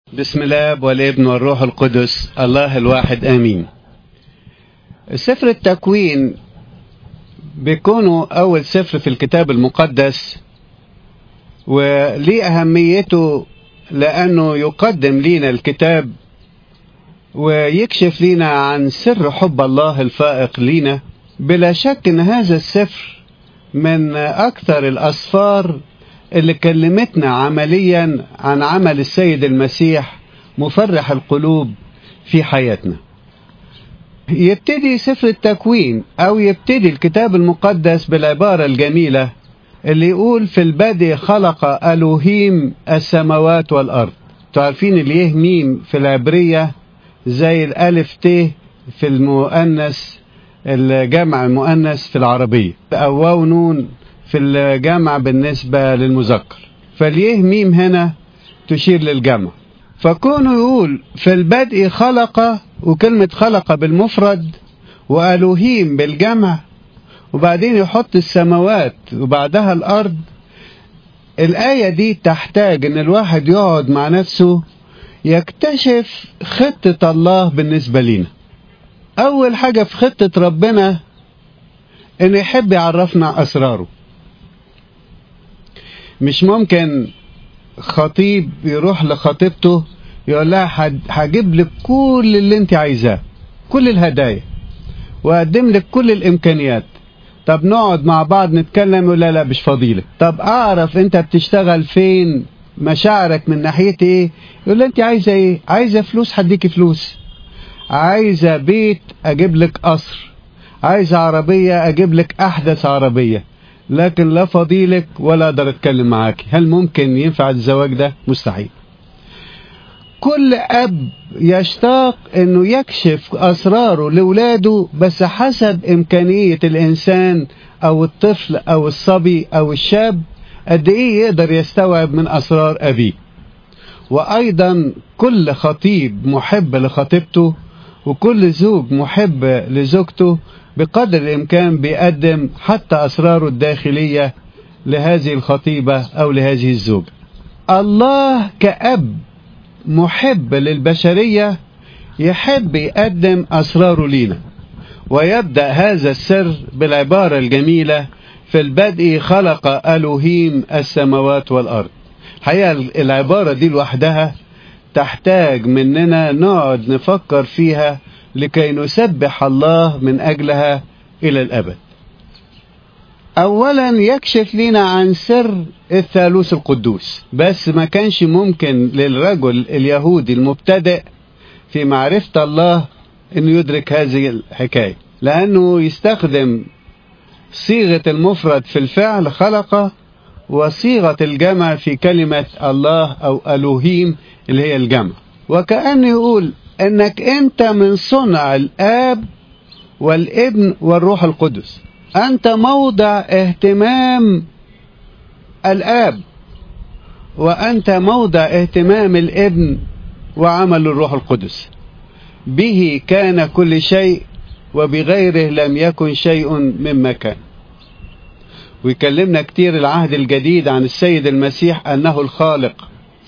بسم الله والابن والروح القدس الله الواحد امين سفر التكوين بيكونوا اول سفر في الكتاب المقدس وليه اهميته لانه يقدم لينا الكتاب ويكشف لينا عن سر حب الله الفائق لينا بلا شك ان هذا السفر من اكثر الاسفار اللي كلمتنا عمليا عن عمل السيد المسيح مفرح القلوب في حياتنا يبتدي سفر التكوين او يبتدي الكتاب المقدس بالعبارة الجميلة اللي يقول في البدء خلق ألوهيم السماوات والأرض تعرفين اليه ميم في العبرية زي الألف ت في المؤنث الجمع المؤنث في العربية أو واو نون في الجمع بالنسبة للمذكر فاليه ميم هنا تشير للجمع فكونه يقول في البدء خلق وكلمة خلق بالمفرد وألوهيم بالجمع وبعدين يحط السماوات وبعدها الأرض الآية دي تحتاج إن الواحد يقعد مع نفسه يكتشف خطة الله بالنسبة لنا أول حاجة في خطة ربنا إنه يحب يعرفنا أسراره مش ممكن خطيب يروح لخطيبته يقول لها هجيب لك كل اللي انت عايزاه كل الهدايا واقدم لك كل الامكانيات طب نقعد مع بعض نتكلم يقول لا لا مش فضيلة طب اعرف انت بتشتغل فين مشاعرك من ناحية ايه يقول لها انت عايزة ايه عايزة فلوس هديكي فلوس عايزة بيت اجيب لك قصر عايزة عربية اجيب لك احدث عربية لكن لا فضيلك ولا اقدر اتكلم معاك هل ممكن ينفع الزواج ده مستحيل كل اب يشتاق انه يكشف اسراره لاولاده بس حسب امكانيه الانسان او الطفل او الصبي او الشاب قد ايه يقدر يستوعب من اسرار ابيه وايضا كل خطيب محب لخطيبته وكل زوج محب لزوجته بقدر الإمكان بيقدم حتى أسراره الداخلية لهذه الخطيبة أو لهذه الزوجة الله كأب محب للبشرية يحب يقدم أسراره لينا ويبدأ هذا السر بالعبارة الجميلة في البدء خلق ألوهيم السماوات والأرض حقيقة العبارة دي لوحدها تحتاج مننا نقعد نفكر فيها لكي نسبح الله من أجلها إلى الأبد أولا يكشف لنا عن سر الثالوث القدوس بس ما كانش ممكن للرجل اليهودي المبتدئ في معرفة الله أنه يدرك هذه الحكاية لأنه يستخدم صيغة المفرد في الفعل خلق وصيغة الجمع في كلمة الله أو ألوهيم اللي هي الجمع وكأنه يقول انك انت من صنع الاب والابن والروح القدس انت موضع اهتمام الاب وانت موضع اهتمام الابن وعمل الروح القدس به كان كل شيء وبغيره لم يكن شيء مما كان ويكلمنا كتير العهد الجديد عن السيد المسيح انه الخالق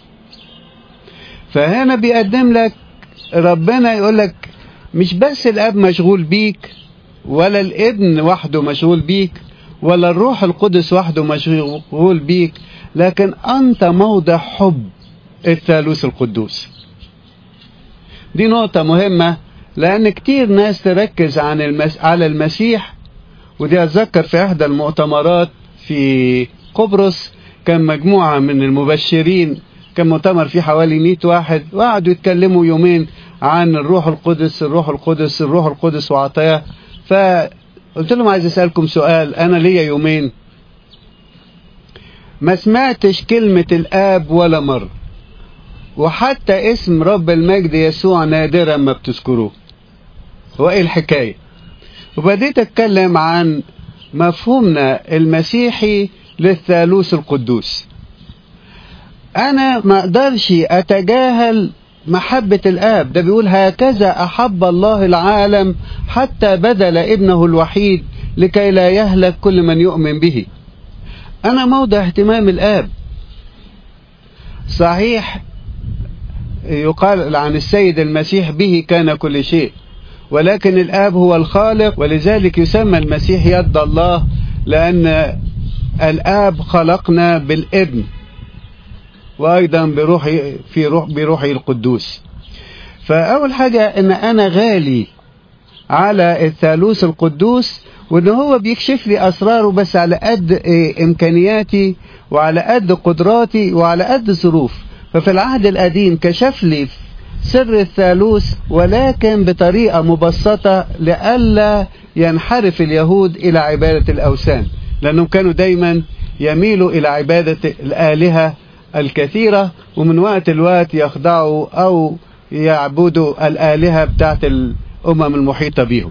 فهنا بيقدم لك ربنا يقول لك مش بس الاب مشغول بيك ولا الابن وحده مشغول بيك ولا الروح القدس وحده مشغول بيك لكن انت موضع حب الثالوث القدوس دي نقطة مهمة لأن كتير ناس تركز عن المس... على المسيح ودي أتذكر في إحدى المؤتمرات في قبرص كان مجموعة من المبشرين كان مؤتمر فيه حوالي 100 واحد وقعدوا يتكلموا يومين عن الروح القدس الروح القدس الروح القدس وعطاياه فقلت لهم عايز اسالكم سؤال انا ليا يومين ما سمعتش كلمة الآب ولا مرة وحتى اسم رب المجد يسوع نادرا ما بتذكروه هو ايه الحكاية وبديت اتكلم عن مفهومنا المسيحي للثالوث القدوس انا ما اقدرش اتجاهل محبة الآب ده بيقول هكذا أحب الله العالم حتى بذل ابنه الوحيد لكي لا يهلك كل من يؤمن به أنا موضع اهتمام الآب صحيح يقال عن السيد المسيح به كان كل شيء ولكن الآب هو الخالق ولذلك يسمى المسيح يد الله لأن الآب خلقنا بالابن وأيضا بروحي في روح بروحي القدوس فأول حاجة إن أنا غالي على الثالوث القدوس وإن هو بيكشف لي أسراره بس على قد إيه إمكانياتي وعلى قد قدراتي وعلى قد ظروف ففي العهد القديم كشف لي سر الثالوث ولكن بطريقة مبسطة لئلا ينحرف اليهود إلى عبادة الأوثان لأنهم كانوا دايما يميلوا إلى عبادة الآلهة الكثيرة ومن وقت الوقت يخضعوا أو يعبدوا الآلهة بتاعت الأمم المحيطة بهم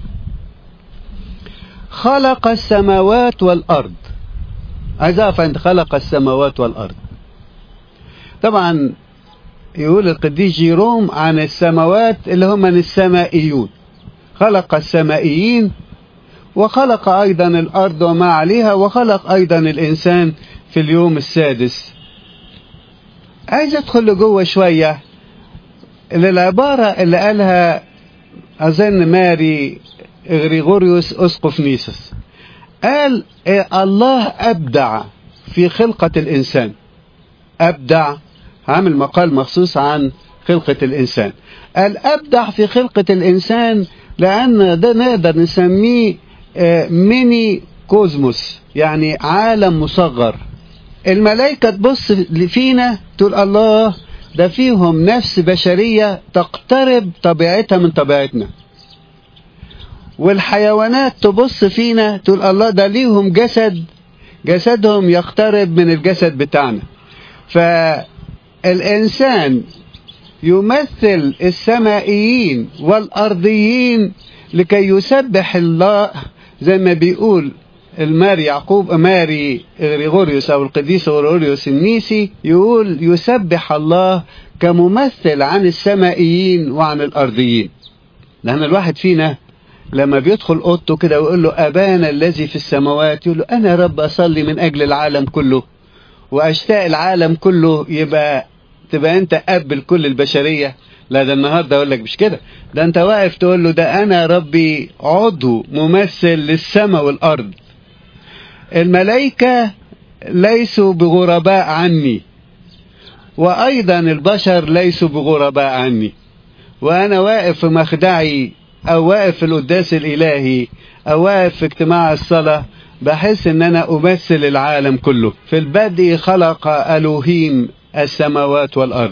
خلق السماوات والأرض عايز أعرف أنت خلق السماوات والأرض طبعا يقول القديس جيروم عن السماوات اللي هم السمائيون خلق السمائيين وخلق أيضا الأرض وما عليها وخلق أيضا الإنسان في اليوم السادس عايز أدخل لجوه شوية للعبارة اللي قالها أظن ماري غريغوريوس أسقف نيسوس قال إيه الله أبدع في خلقة الإنسان أبدع عامل مقال مخصوص عن خلقة الإنسان قال أبدع في خلقة الإنسان لأن ده نقدر نسميه ميني كوزموس يعني عالم مصغر الملائكة تبص فينا تقول الله ده فيهم نفس بشرية تقترب طبيعتها من طبيعتنا والحيوانات تبص فينا تقول الله ده ليهم جسد جسدهم يقترب من الجسد بتاعنا فالإنسان يمثل السمائيين والأرضيين لكي يسبح الله زي ما بيقول الماري يعقوب ماري غريغوريوس أو القديس غريغوريوس النيسي يقول يسبح الله كممثل عن السمائيين وعن الأرضيين لأن الواحد فينا لما بيدخل أوضته كده ويقول له أبانا الذي في السماوات يقول له أنا رب أصلي من أجل العالم كله وأشتاق العالم كله يبقى تبقى أنت أب لكل البشرية لا ده النهاردة أقول لك مش كده ده أنت واقف تقول له ده أنا ربي عضو ممثل للسماء والأرض الملائكة ليسوا بغرباء عني وأيضا البشر ليسوا بغرباء عني وأنا واقف في مخدعي أو واقف في القداس الإلهي أو واقف في اجتماع الصلاة بحس إن أنا أمثل العالم كله في البدء خلق ألوهيم السماوات والأرض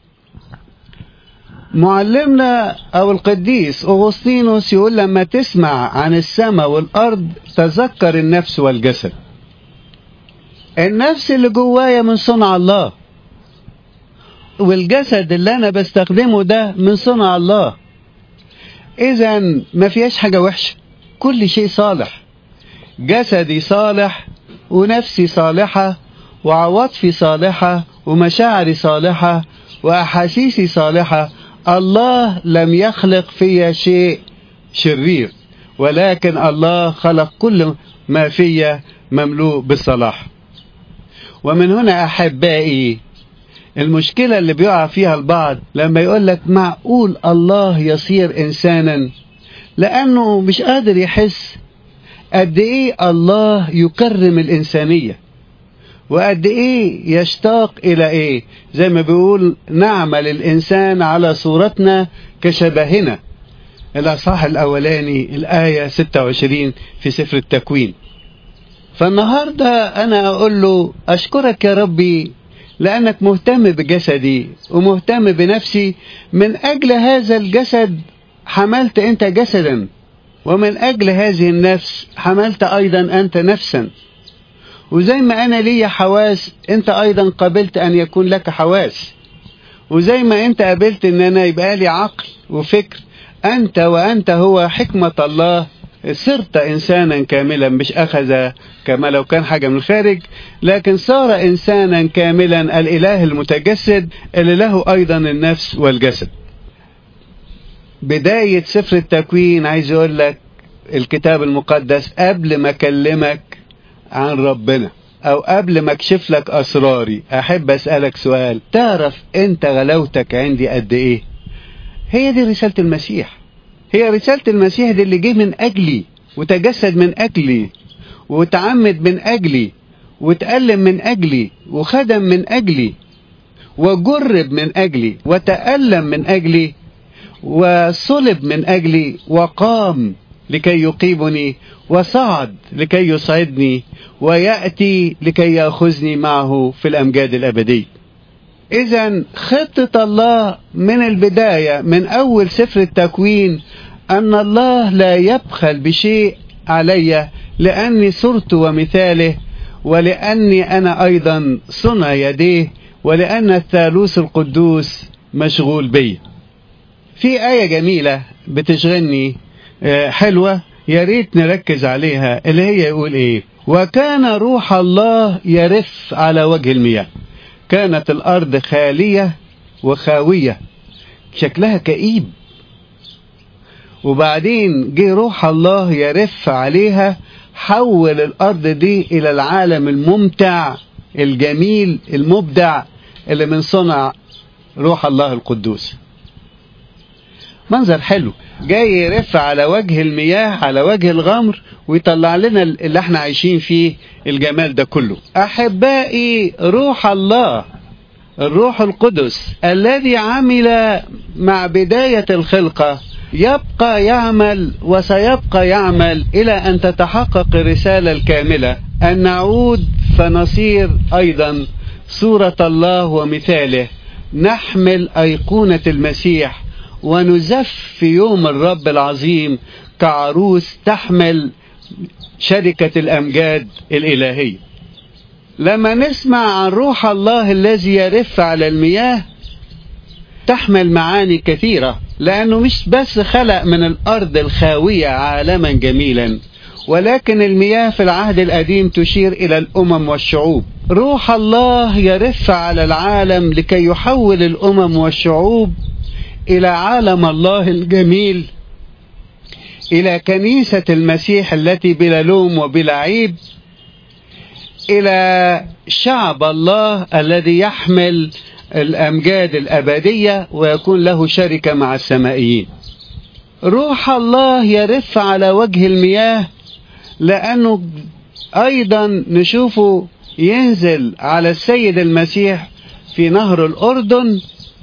معلمنا أو القديس أغسطينوس يقول لما تسمع عن السماء والأرض تذكر النفس والجسد النفس اللي جوايا من صنع الله والجسد اللي أنا بستخدمه ده من صنع الله إذا ما فيهاش حاجة وحشة كل شيء صالح جسدي صالح ونفسي صالحة وعواطفي صالحة ومشاعري صالحة وأحاسيسي صالحة الله لم يخلق فيا شيء شرير ولكن الله خلق كل ما فيا مملوء بالصلاح ومن هنا أحبائي المشكلة اللي بيقع فيها البعض لما يقول لك معقول الله يصير إنسانا لأنه مش قادر يحس قد إيه الله يكرم الإنسانية وقد إيه يشتاق إلى إيه زي ما بيقول نعمل الإنسان على صورتنا كشبهنا الأصحاح الأولاني الآية 26 في سفر التكوين فالنهاردة أنا أقول له أشكرك يا ربي لأنك مهتم بجسدي ومهتم بنفسي من أجل هذا الجسد حملت أنت جسدا ومن أجل هذه النفس حملت أيضا أنت نفسا وزي ما أنا لي حواس أنت أيضا قبلت أن يكون لك حواس وزي ما أنت قبلت أن أنا يبقى لي عقل وفكر أنت وأنت هو حكمة الله صرت إنسانا كاملا مش أخذ كما لو كان حاجة من الخارج لكن صار إنسانا كاملا الإله المتجسد اللي له أيضا النفس والجسد بداية سفر التكوين عايز يقول لك الكتاب المقدس قبل ما أكلمك عن ربنا او قبل ما اكشف لك اسراري احب اسالك سؤال تعرف انت غلاوتك عندي قد ايه هي دي رساله المسيح هي رساله المسيح دي اللي جه من اجلي وتجسد من اجلي وتعمد من اجلي وتألم من اجلي وخدم من اجلي وجرب من اجلي وتألم من اجلي وصلب من اجلي وقام لكي يقيمني وصعد لكي يصعدني ويأتي لكي يأخذني معه في الأمجاد الأبدية إذا خطة الله من البداية من أول سفر التكوين أن الله لا يبخل بشيء علي لأني صرت ومثاله ولأني أنا أيضا صنع يديه ولأن الثالوث القدوس مشغول بي في آية جميلة بتشغلني حلوة يا ريت نركز عليها اللي هي يقول ايه وكان روح الله يرف على وجه المياه كانت الارض خالية وخاوية شكلها كئيب وبعدين جه روح الله يرف عليها حول الارض دي الى العالم الممتع الجميل المبدع اللي من صنع روح الله القدوس منظر حلو جاي يرف على وجه المياه على وجه الغمر ويطلع لنا اللي احنا عايشين فيه الجمال ده كله احبائي روح الله الروح القدس الذي عمل مع بداية الخلقة يبقى يعمل وسيبقى يعمل إلى أن تتحقق الرسالة الكاملة أن نعود فنصير أيضا صورة الله ومثاله نحمل أيقونة المسيح ونزف في يوم الرب العظيم كعروس تحمل شركة الأمجاد الإلهية لما نسمع عن روح الله الذي يرف على المياه تحمل معاني كثيرة لأنه مش بس خلق من الأرض الخاوية عالما جميلا ولكن المياه في العهد القديم تشير إلى الأمم والشعوب روح الله يرف على العالم لكي يحول الأمم والشعوب إلى عالم الله الجميل إلى كنيسة المسيح التي بلا لوم وبلا عيب إلى شعب الله الذي يحمل الأمجاد الأبدية ويكون له شركة مع السمائيين روح الله يرف على وجه المياه لأنه أيضا نشوفه ينزل على السيد المسيح في نهر الأردن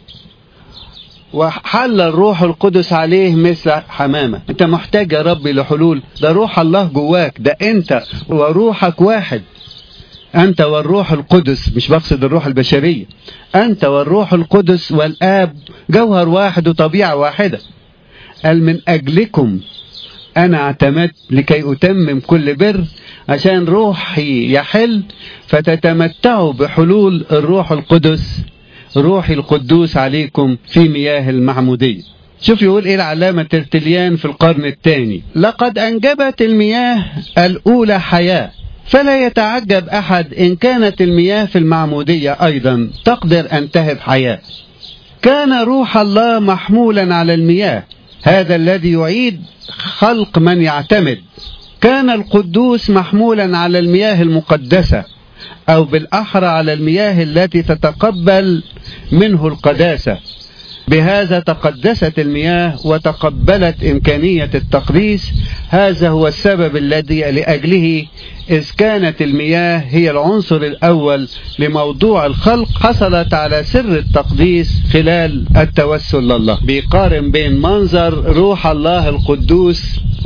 وحل الروح القدس عليه مثل حمامة انت محتاج يا ربي لحلول ده روح الله جواك ده انت وروحك واحد أنت والروح القدس مش بقصد الروح البشرية أنت والروح القدس والآب جوهر واحد وطبيعة واحدة قال من أجلكم أنا اعتمدت لكي أتمم كل بر عشان روحي يحل فتتمتعوا بحلول الروح القدس روحي القدوس عليكم في مياه المعمودية شوف يقول ايه العلامة ترتليان في القرن الثاني لقد انجبت المياه الاولى حياة فلا يتعجب احد ان كانت المياه في المعمودية ايضا تقدر ان تهب حياة كان روح الله محمولا على المياه هذا الذي يعيد خلق من يعتمد كان القدوس محمولا على المياه المقدسة أو بالأحرى على المياه التي تتقبل منه القداسة بهذا تقدست المياه وتقبلت إمكانية التقديس هذا هو السبب الذي لأجله إذ كانت المياه هي العنصر الأول لموضوع الخلق حصلت على سر التقديس خلال التوسل لله بيقارن بين منظر روح الله القدوس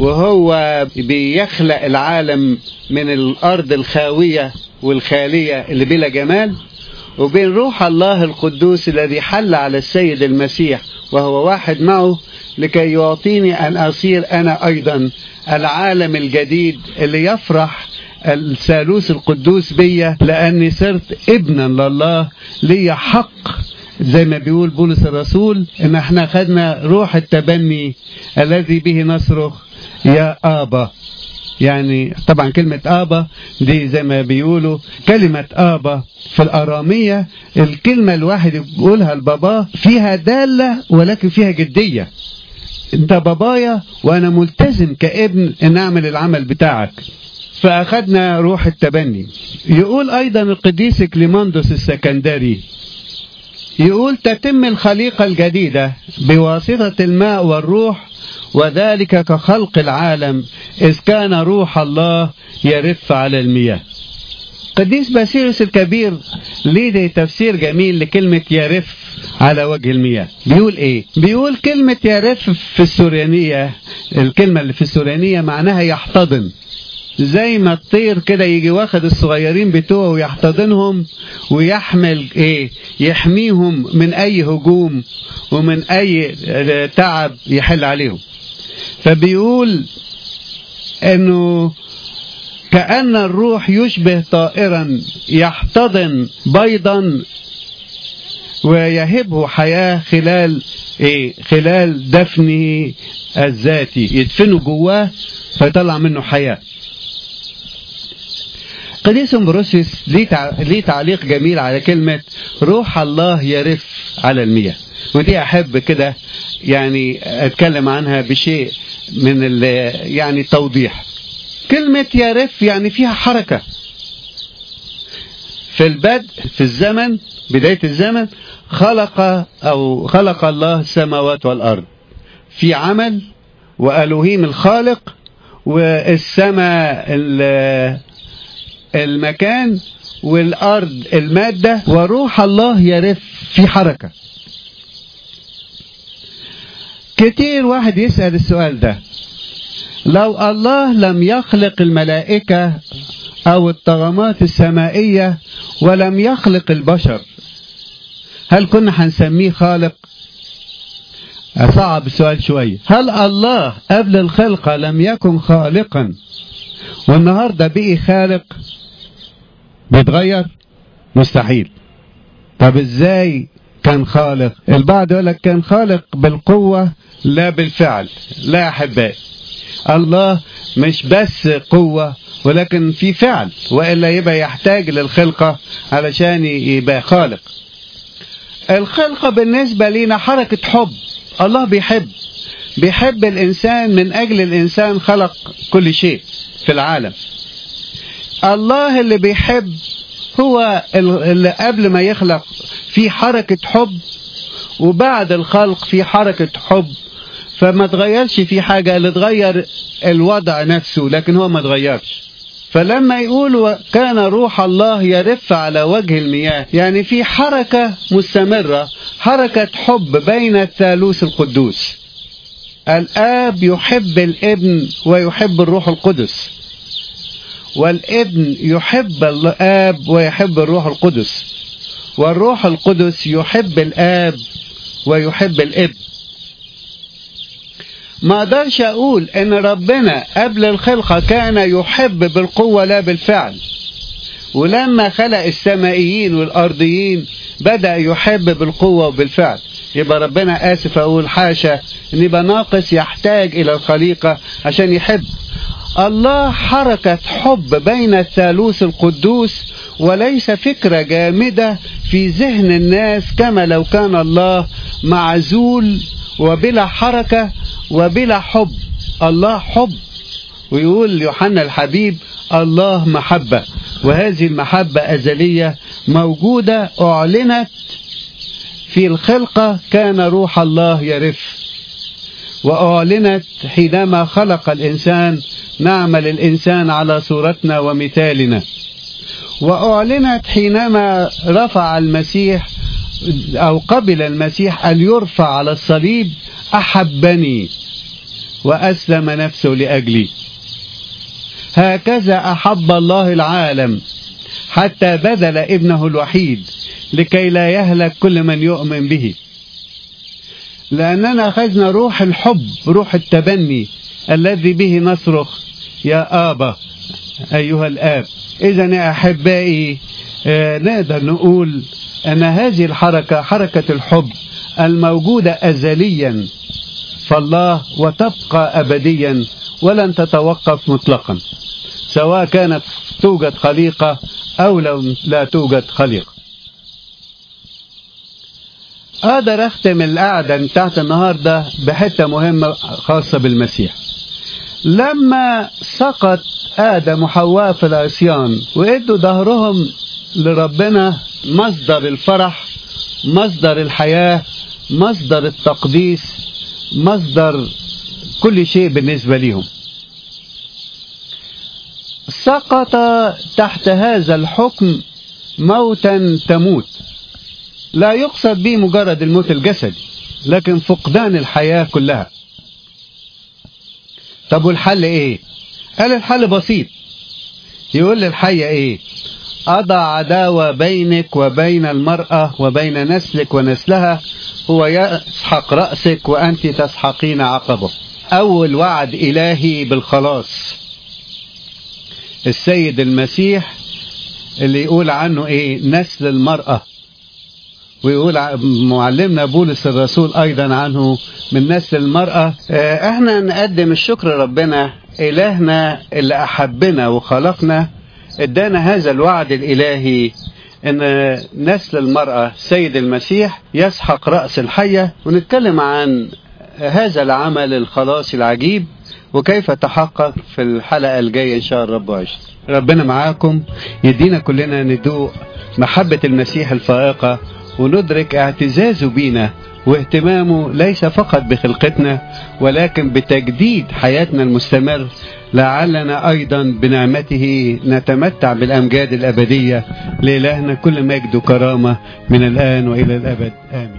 وهو بيخلق العالم من الأرض الخاوية والخالية اللي بلا جمال وبين روح الله القدوس الذي حل على السيد المسيح وهو واحد معه لكي يعطيني أن أصير أنا أيضا العالم الجديد اللي يفرح الثالوث القدوس بيا لأني صرت ابنا لله لي حق زي ما بيقول بولس الرسول ان احنا خدنا روح التبني الذي به نصرخ يا آبا يعني طبعا كلمة آبا دي زي ما بيقولوا كلمة آبا في الأرامية الكلمة الواحد يقولها البابا فيها دالة ولكن فيها جدية انت بابايا وانا ملتزم كابن ان اعمل العمل بتاعك فأخذنا روح التبني يقول أيضا القديس كليماندوس السكندري يقول تتم الخليقة الجديدة بواسطة الماء والروح وذلك كخلق العالم إذ كان روح الله يرف على المياه قديس باسيلوس الكبير ليه تفسير جميل لكلمة يرف على وجه المياه بيقول ايه بيقول كلمة يرف في السوريانية الكلمة اللي في السوريانية معناها يحتضن زي ما الطير كده يجي واخد الصغيرين بتوعه ويحتضنهم ويحمل ايه يحميهم من اي هجوم ومن اي تعب يحل عليهم فبيقول انه كأن الروح يشبه طائرا يحتضن بيضا ويهبه حياة خلال إيه خلال دفنه الذاتي يدفنه جواه فيطلع منه حياة قديس امبروسيس ليه تعليق جميل على كلمة روح الله يرف على المياه ودي أحب كده يعني أتكلم عنها بشيء من يعني توضيح كلمة يرف يعني فيها حركة في البدء في الزمن بداية الزمن خلق أو خلق الله السماوات والأرض في عمل وألوهيم الخالق والسماء المكان والأرض المادة وروح الله يرف في حركة كتير واحد يسأل السؤال ده لو الله لم يخلق الملائكة أو الطغمات السمائية ولم يخلق البشر هل كنا هنسميه خالق أصعب السؤال شوية هل الله قبل الخلقة لم يكن خالقا والنهاردة بقي خالق بيتغير مستحيل طب ازاي كان خالق البعض يقول لك كان خالق بالقوة لا بالفعل لا يا احبائي الله مش بس قوة ولكن في فعل وإلا يبقى يحتاج للخلقة علشان يبقى خالق الخلقة بالنسبة لنا حركة حب الله بيحب بيحب الإنسان من أجل الإنسان خلق كل شيء في العالم الله اللي بيحب هو اللي قبل ما يخلق في حركة حب وبعد الخلق في حركة حب فما تغيرش في حاجة اللي تغير الوضع نفسه لكن هو ما تغيرش فلما يقول كان روح الله يرف على وجه المياه يعني في حركة مستمرة حركة حب بين الثالوث القدوس الآب يحب الابن ويحب الروح القدس والابن يحب الآب ويحب الروح القدس والروح القدس يحب الآب ويحب الابن ما اقدرش اقول ان ربنا قبل الخلقة كان يحب بالقوة لا بالفعل ولما خلق السمائيين والارضيين بدأ يحب بالقوة وبالفعل يبقى ربنا اسف اقول حاشا ان يبقى ناقص يحتاج الى الخليقة عشان يحب الله حركة حب بين الثالوث القدوس وليس فكرة جامدة في ذهن الناس كما لو كان الله معزول وبلا حركة وبلا حب الله حب ويقول يوحنا الحبيب الله محبة وهذه المحبة أزلية موجودة أعلنت في الخلقة كان روح الله يرف وأعلنت حينما خلق الإنسان نعمل الإنسان على صورتنا ومثالنا وأعلنت حينما رفع المسيح أو قبل المسيح أن يرفع على الصليب أحبني وأسلم نفسه لأجلي هكذا أحب الله العالم حتى بذل ابنه الوحيد لكي لا يهلك كل من يؤمن به لأننا أخذنا روح الحب روح التبني الذي به نصرخ يا آبا أيها الآب إذا يا أحبائي آه نقدر نقول أن هذه الحركة حركة الحب الموجودة أزليا فالله وتبقى أبديا ولن تتوقف مطلقا سواء كانت توجد خليقة أو لو لا توجد خليقة أقدر أختم القعدة بتاعت النهاردة بحتة مهمة خاصة بالمسيح لما سقط آدم وحواء في العصيان وإدوا ظهرهم لربنا مصدر الفرح مصدر الحياة مصدر التقديس مصدر كل شيء بالنسبة لهم سقط تحت هذا الحكم موتا تموت لا يقصد به مجرد الموت الجسدي لكن فقدان الحياة كلها طب والحل ايه قال الحل بسيط يقول للحية ايه أضع عداوة بينك وبين المرأة وبين نسلك ونسلها هو يسحق رأسك وأنت تسحقين عقبه أول وعد إلهي بالخلاص السيد المسيح اللي يقول عنه ايه نسل المرأة ويقول معلمنا بولس الرسول ايضا عنه من نسل المرأة احنا نقدم الشكر ربنا الهنا اللي احبنا وخلقنا ادانا هذا الوعد الالهي ان نسل المرأة سيد المسيح يسحق رأس الحية ونتكلم عن هذا العمل الخلاصي العجيب وكيف تحقق في الحلقة الجاية إن شاء الرب وعشت ربنا معاكم يدينا كلنا ندوق محبة المسيح الفائقة وندرك اعتزازه بينا واهتمامه ليس فقط بخلقتنا ولكن بتجديد حياتنا المستمر لعلنا أيضا بنعمته نتمتع بالأمجاد الأبدية لإلهنا كل مجد وكرامة من الآن وإلى الأبد آمين